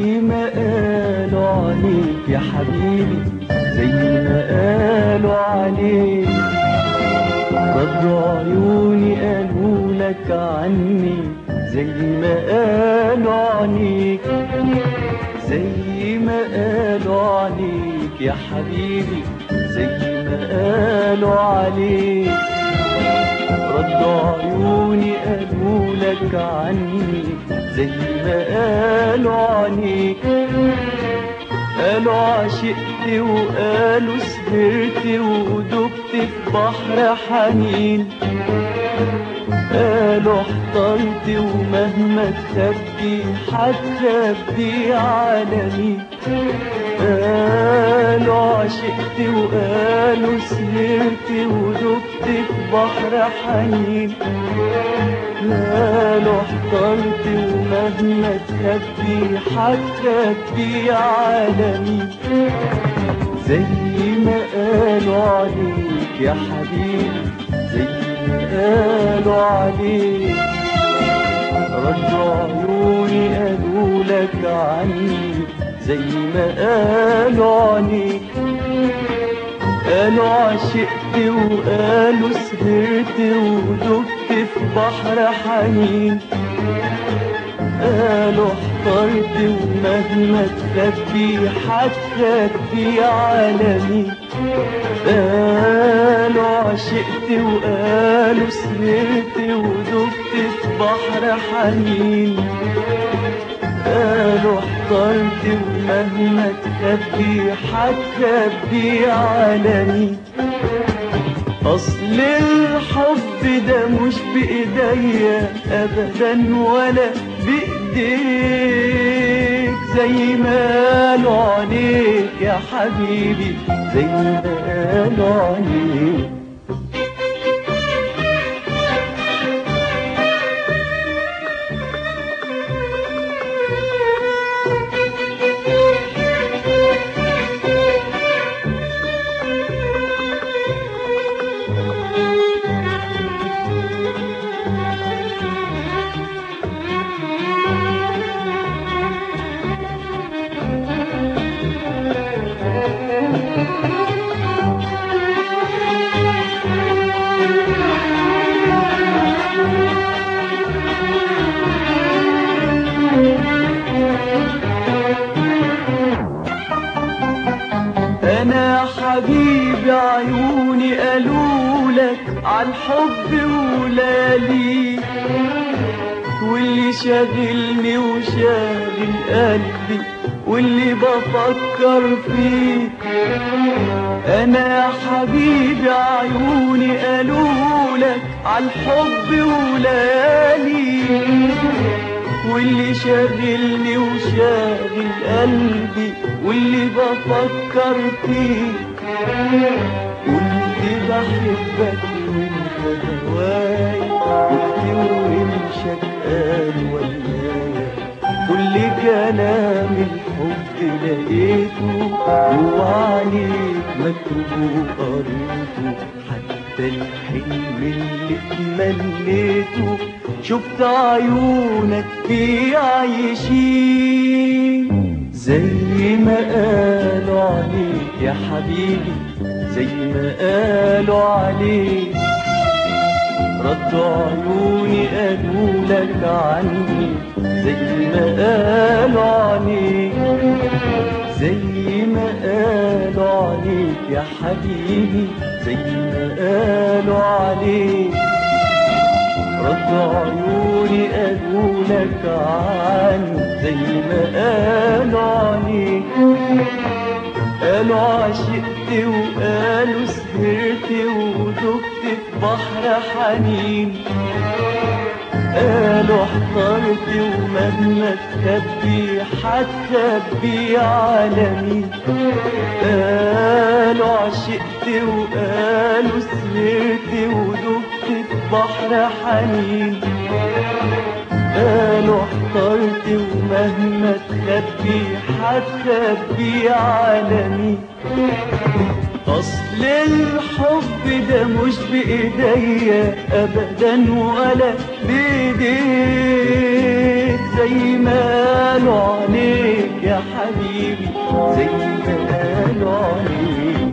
ما قالوا عليك يا حبيبي زي ما قالوا عليك ردوا عيوني قالوا لك عني زي ما قالوا عليك زي ما قالوا عليك يا حبيبي زي ما قالوا عليك ردوا عيوني قالوا لك عني زي ما قالوا عليك قالوا عشقت وقالوا سهرت ودبت في بحر حنين قالوا احترت ومهما تخبي هتخبي عالمي قالوا عشقت وقالوا سهرت ودبت في بحر حنين قالوا احترت ومهما تخبي هتخبي عالمي زي ما قالوا عليك يا حبيبي زي ما قالوا عليك ردوا عيوني قالوا لك عني زي ما قالوا عليك قالوا عشقت وقالوا سهرت ودبت في بحر حنين قالوا احترت ومهما تخبي هتخبي عالمي قالوا عشقت وقالوا سهرت ودبت في بحر حنين قالوا احترت ومهما تخبي هتخبي عالمي أصل الحب ده مش بإيديا أبدا ولا بإيديك زي ما قالوا عليك يا حبيبي زي ما قالوا عليك انا حبيبي عيوني قالوا لك عالحب ولالي واللي شاغلني وشاغل قلبي واللي بفكر فيه انا يا حبيبي عيوني قالوا لك عالحب ولالي واللي شاغلني وشاغل قلبي واللي بفكر فيك قلت بحبك وانت هواي وبتوهمشك قال ويايا كل كلام الحب لقيته وعليك مكتوب وقريته حتى الحلم اللي تمنيته شفت عيونك في عايشين زي ما قالوا عليك يا حبيبي زي ما قالوا عليك ردوا عيوني قالوا لك عني زي ما قالوا عليك زي ما قالوا عليك يا حبيبي زي ما قالوا عليك ردوا عيوني قالوا لك عني زي ما قالوا عليك قالوا عشقت وقالوا سهرت ودبت في بحر حنين قالوا احترت ومهما تخبي هتخبي عالمي قالوا عشقت وقالوا سهرت ودبت في بحر حنين قالوا احترت ومهما تخبي هتخبي عالمي اصل الحب ده مش بايديا ابدا ولا بايديك زي ما قالوا عليك يا حبيبي زي ما قالوا عليك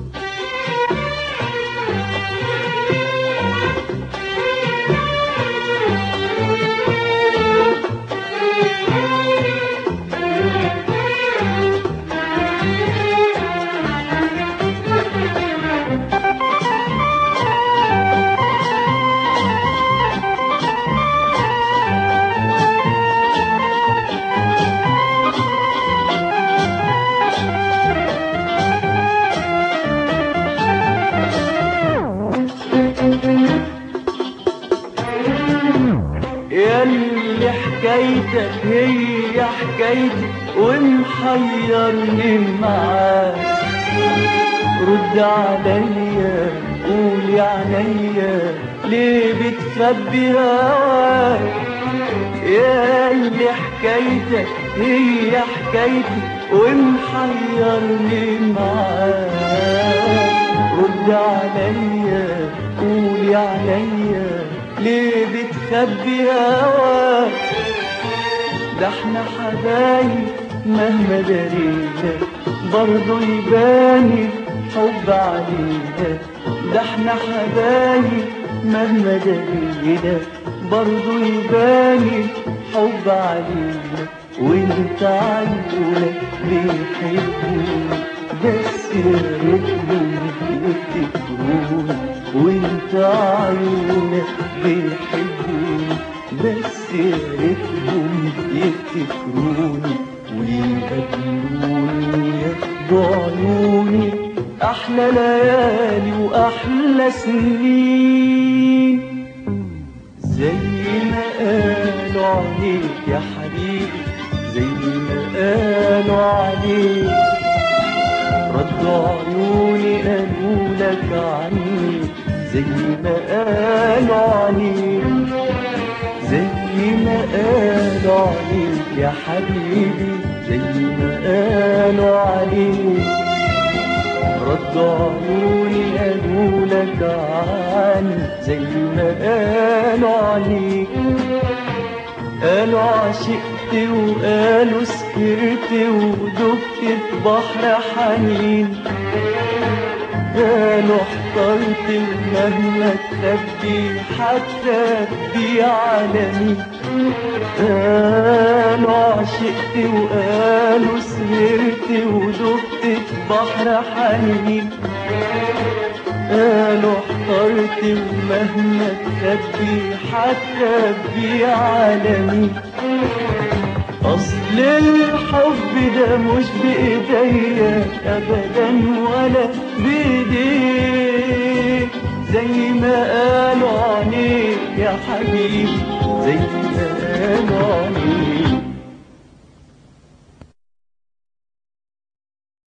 ياللي حكايتك هي حكايتي ومحيرني معاك رد عليا قول يا عينيا ليه بتخبي هواك ياللي حكايتك هي حكايتي ومحيرني معاك رد عليا قول يا عينيا ليه بتخبي هواك ده احنا حبايب مهما درينا برضه يباني حب علينا ده احنا حبايب مهما درينا برضه يباني حب علينا وانت عيونك بيحبوني بس يا ريتهم يفتكروني وانت عيونك بيحبوني بس يا ريتهم يفتكروني ويقابلوني وياخدوا عيوني احلى ليالي واحلى سنين زي ما قالوا عليك يا حبيبي زي ما قالوا عليك ردوا عيوني قالوا لك عني زي ما قالوا عليك زي ما قالوا عليك يا حبيبي زي ما قالوا عليك ردوا عيوني قالوا لك عني زي ما قالوا عليك قالوا عشقت وقالوا سكرت ودبت في بحر حنين قالوا احترت ومهما تخبي حتى تبي عالمي قالوا عشقت وقالوا سهرت ودبت في بحر حنين قالوا احترت ومهما تخبي حتى تبي عالمي أصل الحب ده مش بإيديا أبدا ولا بإيديك زي ما قالوا عليك يا حبيبي